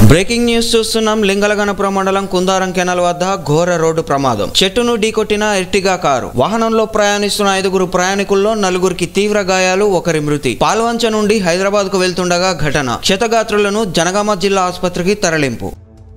breaking news చూస్తున్నాం లింగలగనపురం మండలం కుందారం canal వద్ద ఘోర రోడ్డు ప్రమాదం చెట్టును ఢీకొట్టిన ఎర్టిగా కారు వాహనంలో ప్రయాణిస్తున్న ఐదుగురు ప్రయాణికుల్లో నలుగురికి తీవ్ర గాయాలు ఒకరి మృతి పాల్వంచ నుండి హైదరాబాద్ కు వెళ్తుండగా ఘటన క్షతగాత్రులను జనగామ జిల్లా ఆసుపత్రికి తరలింపు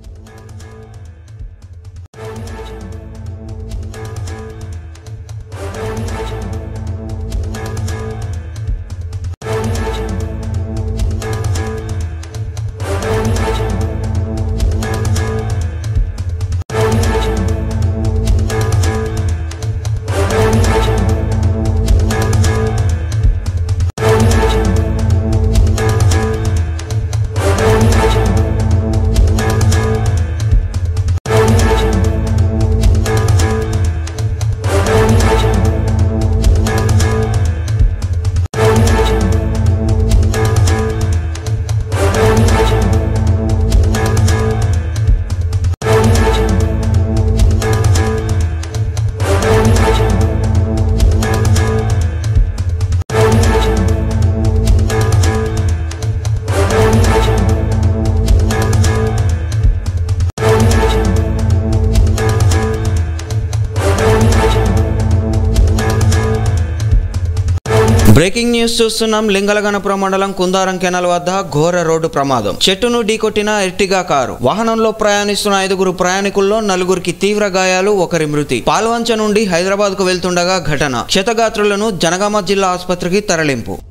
బ్రేకింగ్ న్యూస్ చూస్తున్నాం లింగలగనపురం మండలం కుందారం కెనాల్ వద్ద ఘోర రోడ్డు ప్రమాదం చెట్టును ఢీకొట్టిన ఎర్టిగా కారు వాహనంలో ప్రయాణిస్తున్న ఐదుగురు ప్రయాణికుల్లో నలుగురికి తీవ్ర గాయాలు ఒకరి మృతి పాల్వంచ నుండి హైదరాబాద్ కు వెళ్తుండగా ఘటన క్షతగాత్రులను జనగామ జిల్లా ఆసుపత్రికి తరలింపు